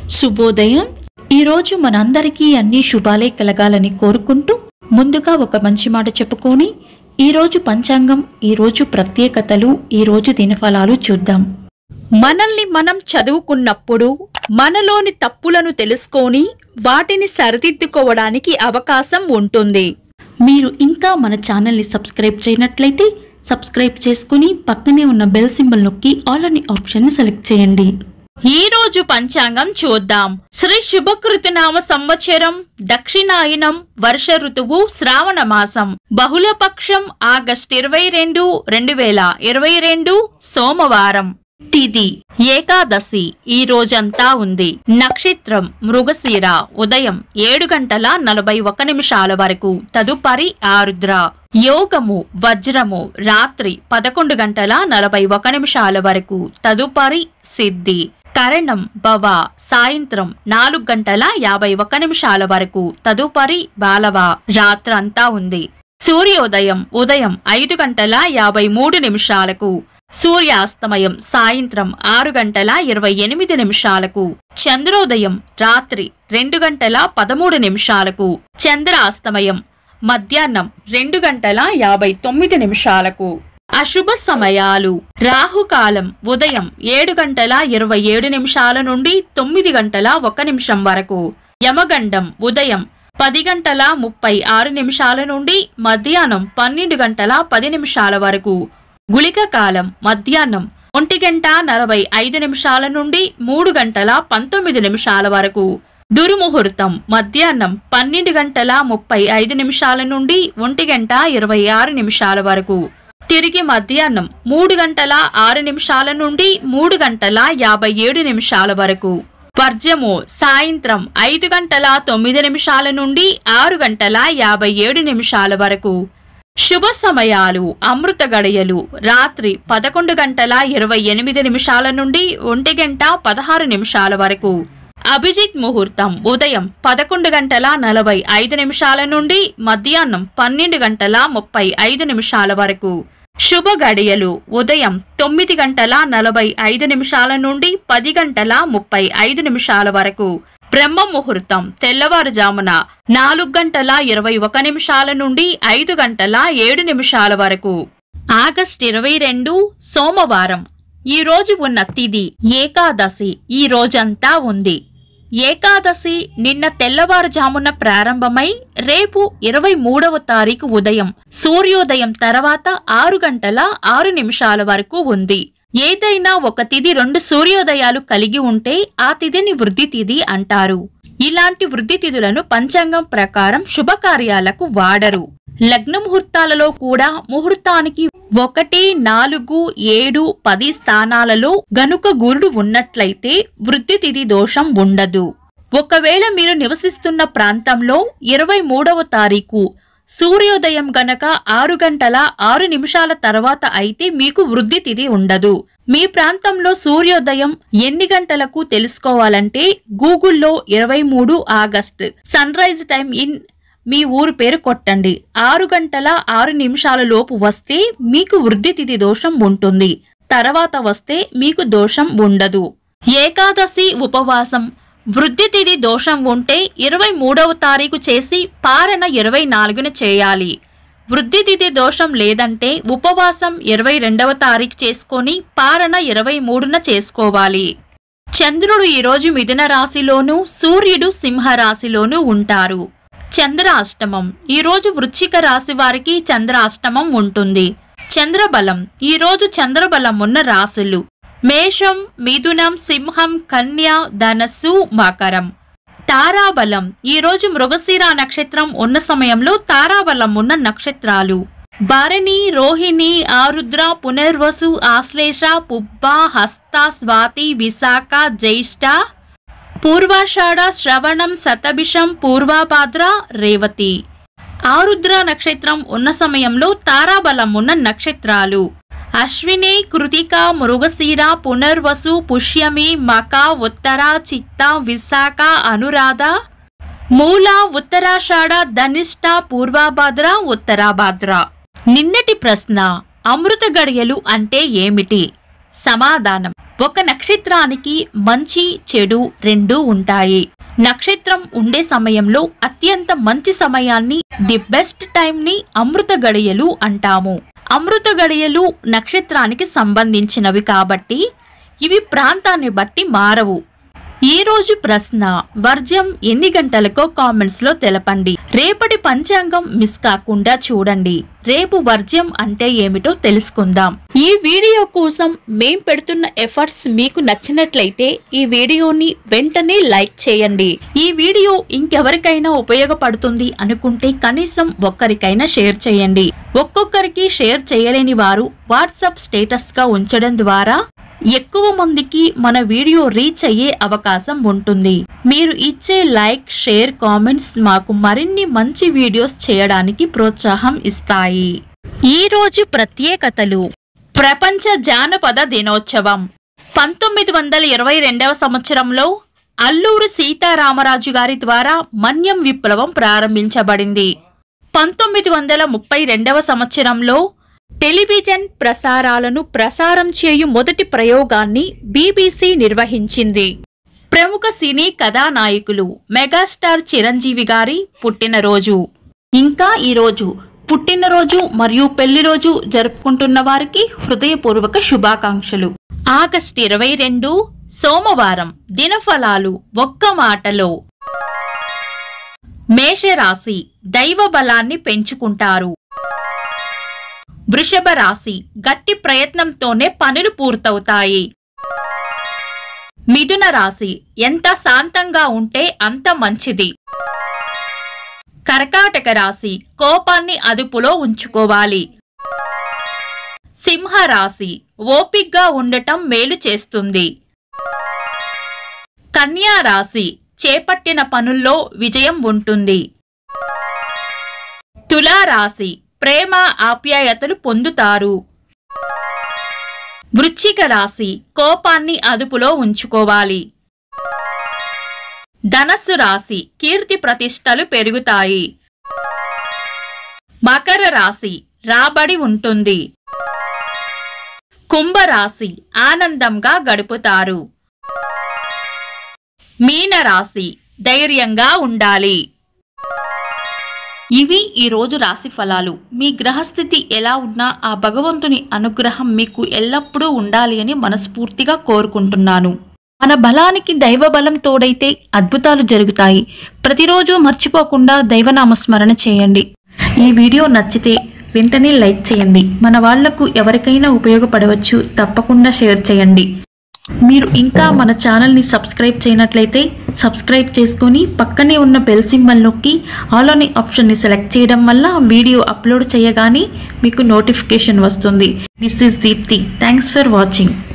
శుభోదయం ఈరోజు మనందరికీ అన్ని శుభాలే కలగాలని కోరుకుంటూ ముందుగా ఒక మంచి మాట చెప్పుకొని ఈరోజు పంచాంగం ఈరోజు ప్రత్యేకతలు ఈరోజు దినఫలాలు చూద్దాం మనల్ని మనం చదువుకున్నప్పుడు మనలోని తప్పులను తెలుసుకొని వాటిని సరిదిద్దుకోవడానికి అవకాశం ఉంటుంది మీరు ఇంకా మన ఛానల్ని సబ్స్క్రైబ్ చేయనట్లయితే సబ్స్క్రైబ్ చేసుకుని పక్కనే ఉన్న బెల్ సింబల్ నొక్కి ఆల్ అనే ఆప్షన్ సెలెక్ట్ చేయండి ఈ రోజు పంచాంగం చూద్దాం శ్రీ శుభకృతనామ సంవత్సరం దక్షిణాయనం వర్ష ఋతువు శ్రావణ మాసం బహుళపక్షం ఆగస్ట్ ఇరవై రెండు రెండు వేల ఇరవై రెండు సోమవారం తిది ఏకాదశి ఈ రోజంతా ఉంది నక్షత్రం మృగశీర ఉదయం ఏడు గంటల నలభై ఒక నిమిషాల వరకు తదుపరి ఆరుద్ర యోగము వజ్రము రాత్రి పదకొండు గంటల నలభై ఒక నిమిషాల వరకు తదుపరి సిద్ధి కరణం భవ సాయంత్రం నాలుగు గంటల యాభై ఒక నిమిషాల వరకు తదుపరి బాలవ రాత్రంతా ఉంది సూర్యోదయం ఉదయం ఐదు గంటల యాభై మూడు నిమిషాలకు సూర్యాస్తమయం సాయంత్రం ఆరు గంటల ఇరవై ఎనిమిది నిమిషాలకు చంద్రోదయం రాత్రి రెండు గంటల పదమూడు నిమిషాలకు చంద్రాస్తమయం మధ్యాహ్నం రెండు గంటల యాభై తొమ్మిది నిమిషాలకు అశుభ సమయాలు రాహుకాలం ఉదయం ఏడు గంటల ఇరవై ఏడు నిమిషాల నుండి తొమ్మిది గంటల ఒక నిమిషం వరకు యమగండం ఉదయం పది గంటల ముప్పై ఆరు నిమిషాల నుండి మధ్యాహ్నం పన్నెండు గంటల పది నిమిషాల వరకు గుళిక కాలం మధ్యాహ్నం ఒంటి గంట నలభై ఐదు నిమిషాల నుండి మూడు గంటల పంతొమ్మిది నిమిషాల వరకు దుర్ముహూర్తం మధ్యాహ్నం పన్నెండు గంటల ముప్పై ఐదు నిమిషాల నుండి ఒంటి గంట ఇరవై ఆరు నిమిషాల వరకు తిరిగి మధ్యాహ్నం మూడు గంటల ఆరు నిమిషాల నుండి మూడు గంటల యాభై ఏడు నిమిషాల వరకు వర్జము సాయంత్రం ఐదు గంటల తొమ్మిది నిమిషాల నుండి ఆరు గంటల యాభై ఏడు నిమిషాల వరకు శుభ సమయాలు అమృత గడియలు రాత్రి పదకొండు గంటల ఇరవై ఎనిమిది నిమిషాల నుండి ఒంటి గంట పదహారు నిమిషాల వరకు అభిజిత్ ముహూర్తం ఉదయం పదకొండు గంటల నలభై ఐదు నిమిషాల నుండి మధ్యాహ్నం పన్నెండు గంటల ముప్పై ఐదు నిమిషాల వరకు శుభ గడియలు ఉదయం తొమ్మిది గంటల నలభై ఐదు నిమిషాల నుండి పది గంటల ముప్పై ఐదు నిమిషాల వరకు బ్రహ్మ ముహూర్తం తెల్లవారుజామున నాలుగు గంటల ఇరవై ఒక నిమిషాల నుండి ఐదు గంటల ఏడు నిమిషాల వరకు ఆగస్ట్ ఇరవై రెండు సోమవారం ఈ రోజు ఉన్న తిది ఏకాదశి ఈ రోజంతా ఉంది ఏకాదశి నిన్న తెల్లవారుజామున ప్రారంభమై రేపు ఇరవై మూడవ తారీఖు ఉదయం సూర్యోదయం తర్వాత ఆరు గంటల ఆరు నిమిషాల వరకు ఉంది ఏదైనా ఒక తిథి రెండు సూర్యోదయాలు కలిగి ఉంటే ఆ తిథిని వృద్ధి తిథి అంటారు ఇలాంటి వృద్ధి తిథులను పంచాంగం ప్రకారం శుభకార్యాలకు వాడరు లగ్న ముహూర్తాలలో కూడా ముహూర్తానికి ఒకటి నాలుగు ఏడు పది స్థానాలలో గనుక గురుడు ఉన్నట్లయితే వృద్ధి తిథి దోషం ఉండదు ఒకవేళ మీరు నివసిస్తున్న ప్రాంతంలో ఇరవై మూడవ తారీఖు సూర్యోదయం గనక ఆరు గంటల ఆరు నిమిషాల తర్వాత అయితే మీకు వృద్ధి తిథి ఉండదు మీ ప్రాంతంలో సూర్యోదయం ఎన్ని గంటలకు తెలుసుకోవాలంటే గూగుల్లో ఇరవై మూడు August sunrise time in మీ ఊరు పేరు కొట్టండి ఆరు గంటల ఆరు నిమిషాల లోపు వస్తే మీకు వృద్ధి తిథి దోషం ఉంటుంది తర్వాత వస్తే మీకు దోషం ఉండదు ఏకాదశి ఉపవాసం వృద్ధి తిథి దోషం ఉంటే ఇరవై మూడవ తారీఖు చేసి పారణ ఇరవై నాలుగున చేయాలి వృద్ధి తిథి దోషం లేదంటే ఉపవాసం ఇరవై రెండవ తారీఖు చేసుకొని పారణ ఇరవై మూడున చేసుకోవాలి చంద్రుడు ఈరోజు మిథున రాశిలోనూ సూర్యుడు సింహ రాశిలోనూ ఉంటారు చంద్రాష్టమం ఈరోజు వృశ్చిక రాశి వారికి చంద్రాష్టమం ఉంటుంది చంద్రబలం ఈరోజు చంద్రబలం ఉన్న రాశులు మేషం మిథునం సింహం కన్య ధనస్సు మకరం తారాబలం ఈరోజు మృగశిర నక్షత్రం ఉన్న సమయంలో తారాబలం ఉన్న నక్షత్రాలు భరణి రోహిణి ఆరుద్ర పునర్వసు ఆశ్లేష పుబ్బ హస్త స్వాతి విశాఖ జ్యేష్ఠ పూర్వాషాఢ శ్రవణం శతభిషం పూర్వాభాద్ర రేవతి ఆరుద్ర నక్షత్రం ఉన్న సమయంలో తారాబలం ఉన్న నక్షత్రాలు అశ్విని కృతిక మృగశీర పునర్వసు పుష్యమి మక ఉత్తర చిత్త విశాఖ అనురాధ మూల ఉత్తరాషాఢ ధనిష్ట పూర్వాభాద్ర ఉత్తరాభాద్ర నిన్నటి ప్రశ్న అమృత గడియలు అంటే ఏమిటి సమాధానం ఒక నక్షత్రానికి మంచి చెడు రెండూ ఉంటాయి నక్షత్రం ఉండే సమయంలో అత్యంత మంచి సమయాన్ని ది బెస్ట్ టైం ని అమృత గడియలు అంటాము అమృత గడియలు నక్షత్రానికి సంబంధించినవి కాబట్టి ఇవి ప్రాంతాన్ని బట్టి మారవు ఈ రోజు ప్రశ్న వర్జ్యం ఎన్ని గంటలకో కామెంట్స్ లో తెలపండి రేపటి పంచాంగం మిస్ కాకుండా చూడండి రేపు వర్జ్యం అంటే ఏమిటో తెలుసుకుందాం ఈ వీడియో కోసం మేం పెడుతున్న ఎఫర్ట్స్ మీకు నచ్చినట్లయితే ఈ వీడియోని వెంటనే లైక్ చేయండి ఈ వీడియో ఇంకెవరికైనా ఉపయోగపడుతుంది అనుకుంటే కనీసం ఒక్కరికైనా షేర్ చేయండి ఒక్కొక్కరికి షేర్ చేయలేని వారు వాట్సాప్ స్టేటస్ గా ఉంచడం ద్వారా ఎక్కువ మందికి మన వీడియో రీచ్ అయ్యే అవకాశం ఉంటుంది మీరు ఇచ్చే లైక్ షేర్ కామెంట్స్ మాకు మరిన్ని మంచి వీడియోస్ చేయడానికి ప్రోత్సాహం ఇస్తాయి ఈ రోజు ప్రత్యేకతలు ప్రపంచ జానపద దినోత్సవం పంతొమ్మిది వందల ఇరవై రెండవ సంవత్సరంలో అల్లూరు సీతారామరాజు గారి ద్వారా మన్యం విప్లవం ప్రారంభించబడింది పంతొమ్మిది వందల ముప్పై రెండవ సంవత్సరంలో టెలివిజన్ ప్రసారాలను ప్రసారం చేయు మొదటి ప్రయోగాన్ని బీబీసీ నిర్వహించింది ప్రముఖ సినీ కథానాయకులు మెగాస్టార్ చిరంజీవి గారి పుట్టినరోజు ఇంకా ఈరోజు పుట్టినరోజు మరియు పెళ్లి రోజు జరుపుకుంటున్న వారికి హృదయపూర్వక శుభాకాంక్షలు ఆగస్టు ఇరవై రెండు సోమవారం దినఫలాలు ఒక్క మాటలో మేషరాశి దైవ బలాన్ని పెంచుకుంటారు వృషభ రాశి గట్టి ప్రయత్నంతోనే పనులు పూర్తవుతాయి మిథున రాశి ఎంత శాంతంగా ఉంటే అంత మంచిది కర్కాటక రాశి కోపాన్ని అదుపులో ఉంచుకోవాలి సింహ రాశి ఓపిగ్గా ఉండటం మేలు చేస్తుంది కన్యా రాశి చేపట్టిన పనుల్లో విజయం ఉంటుంది తులా రాశి ప్రేమ ఆప్యాయతలు పొందుతారు వృశ్చిక రాశి కోపాన్ని అదుపులో ఉంచుకోవాలి ధనస్సు రాశి కీర్తి ప్రతిష్టలు పెరుగుతాయి మకర రాశి రాబడి ఉంటుంది కుంభరాశి ఆనందంగా గడుపుతారు మీనరాశి ధైర్యంగా ఉండాలి ఇవి ఈ రోజు రాశి ఫలాలు మీ గ్రహస్థితి ఎలా ఉన్నా ఆ భగవంతుని అనుగ్రహం మీకు ఎల్లప్పుడూ ఉండాలి అని మనస్ఫూర్తిగా కోరుకుంటున్నాను మన బలానికి దైవ బలం తోడైతే అద్భుతాలు జరుగుతాయి ప్రతిరోజు మర్చిపోకుండా దైవనామస్మరణ చేయండి ఈ వీడియో నచ్చితే వెంటనే లైక్ చేయండి మన వాళ్లకు ఎవరికైనా ఉపయోగపడవచ్చు తప్పకుండా షేర్ చేయండి మీరు ఇంకా మన ఛానల్ని సబ్స్క్రైబ్ చేయనట్లయితే సబ్స్క్రైబ్ చేసుకొని పక్కనే ఉన్న బెల్ సింబల్ నొక్కి ఆల్ అనే ఆప్షన్ని సెలెక్ట్ చేయడం వల్ల వీడియో అప్లోడ్ చేయగానే మీకు నోటిఫికేషన్ వస్తుంది this is Deepti thanks for watching